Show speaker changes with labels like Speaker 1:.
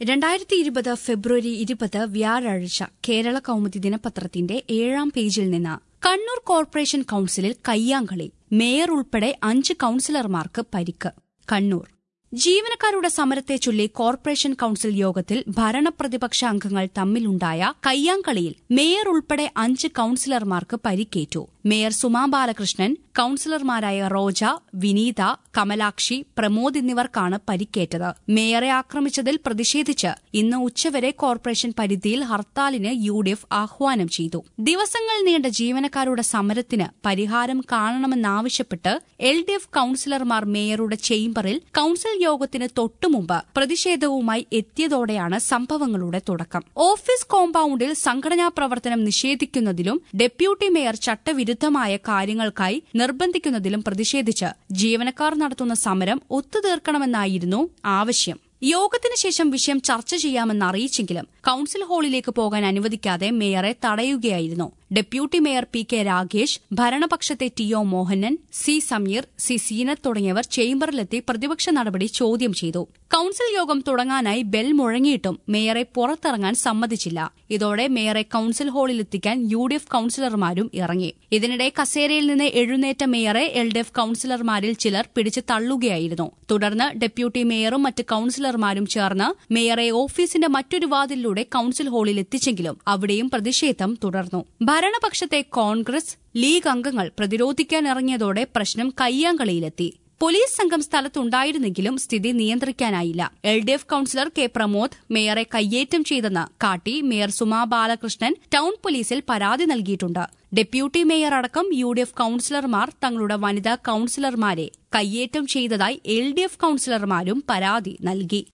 Speaker 1: രണ്ടായിരത്തി ഇരുപത് ഫെബ്രുവരി ഇരുപത് വ്യാഴാഴ്ച കേരള കൌമുദി ദിനപത്രത്തിന്റെ ഏഴാം പേജിൽ നിന്ന് കണ്ണൂർ കോർപ്പറേഷൻ കൌൺസിലിൽ കയ്യാങ്കളി മേയർ ഉൾപ്പെടെ അഞ്ച് കൌൺസിലർമാർക്ക് പരിക്ക് കണ്ണൂർ ജീവനക്കാരുടെ സമരത്തെ ചൊല്ലി കോർപ്പറേഷൻ കൌൺസിൽ യോഗത്തിൽ ഭരണപ്രതിപക്ഷ അംഗങ്ങൾ തമ്മിലുണ്ടായ കയ്യാങ്കളിയിൽ മേയർ ഉൾപ്പെടെ അഞ്ച് കൌൺസിലർമാർക്ക് പരിക്കേറ്റു മേയർ സുമാ ബാലകൃഷ്ണൻ കൌൺസിലർമാരായ റോജ വിനീത കമലാക്ഷി പ്രമോദ് എന്നിവർക്കാണ് പരിക്കേറ്റത് മേയറെ ആക്രമിച്ചതിൽ പ്രതിഷേധിച്ച് ഇന്ന് ഉച്ചവരെ കോർപ്പറേഷൻ പരിധിയിൽ ഹർത്താലിന് യു ഡി എഫ് ആഹ്വാനം ചെയ്തു ദിവസങ്ങൾ നീണ്ട ജീവനക്കാരുടെ സമരത്തിന് പരിഹാരം കാണണമെന്നാവശ്യപ്പെട്ട് എൽ ഡി എഫ് കൌൺസിലർമാർ മേയറുടെ ചേംബറിൽ കൌൺസിൽ യോഗത്തിന് തൊട്ടുമുമ്പ് പ്രതിഷേധവുമായി എത്തിയതോടെയാണ് സംഭവങ്ങളുടെ തുടക്കം ഓഫീസ് കോമ്പൌണ്ടിൽ സംഘടനാ പ്രവർത്തനം നിഷേധിക്കുന്നതിലും ഡെപ്യൂട്ടി മേയർ ചട്ടവിരുദ്ധമായ കാര്യങ്ങൾക്കായി നിർബന്ധിക്കുന്നതിലും പ്രതിഷേധിച്ച് ജീവനക്കാർ നടത്തുന്ന സമരം ഒത്തുതീർക്കണമെന്നായിരുന്നു ആവശ്യം യോഗത്തിന് ശേഷം വിഷയം ചർച്ച ചെയ്യാമെന്ന് അറിയിച്ചെങ്കിലും കൌൺസിൽ ഹാളിലേക്ക് പോകാൻ അനുവദിക്കാതെ മേയറെ തടയുകയായിരുന്നു deputy mayor P K Ragesh ഭരണപക്ഷത്തെ T O Mohanan C Sameer C Seenath തുടങ്ങിയവർ ചേംബറിലെത്തി പ്രതിപക്ഷ നടപടി ചോദ്യം ചെയ്തു കൌൺസിൽ യോഗം തുടങ്ങാനായി ബെൽ മുഴങ്ങിയിട്ടും മേയറെ പുറത്തിറങ്ങാൻ സമ്മതിച്ചില്ല ഇതോടെ മേയറെ കൌൺസിൽ ഹാളിലെത്തിക്കാൻ യു ഡി എഫ് കൌൺസിലർമാരും ഇറങ്ങി ഇതിനിടെ കസേരയിൽ നിന്ന് എഴുന്നേറ്റ മേയറെ എൽ ഡി എഫ് കൌൺസിലർമാരിൽ ചിലർ പിടിച്ച് തള്ളുകയായിരുന്നു തുടർന്ന് ഡെപ്യൂട്ടി മേയറും മറ്റ് കൌൺസിലർമാരും ചേർന്ന് മേയറെ ഓഫീസിന്റെ മറ്റൊരു വാതിലിലൂടെ കൌൺസിൽ ഹാളിൽ എത്തിച്ചെങ്കിലും അവിടെയും പ്രതിഷേധം തുടർന്നു ഭരണപക്ഷത്തെ കോൺഗ്രസ് ലീഗ് അംഗങ്ങൾ പ്രതിരോധിക്കാനിറങ്ങിയതോടെ പ്രശ്നം കയ്യാങ്കളിയിലെത്തി പോലീസ് സംഘം സ്ഥലത്തുണ്ടായിരുന്നെങ്കിലും സ്ഥിതി നിയന്ത്രിക്കാനായില്ല L D F counsellor K Pramod മേയറെ കയ്യേറ്റം ചെയ്തെന്ന് കാട്ടി മേയർ സുമാ ബാലകൃഷ്ണൻ ടൌൺ പോലീസിൽ പരാതി നൽകിയിട്ടുണ്ട് ഡെപ്യൂട്ടി മേയർ അടക്കം യു ഡി എഫ് കൌൺസിലർമാർ തങ്ങളുടെ വനിതാ കൌൺസിലർമാരെ കയ്യേറ്റം ചെയ്തതായി എൽ ഡി എഫ് കൌൺസിലർമാരും പരാതി നൽകി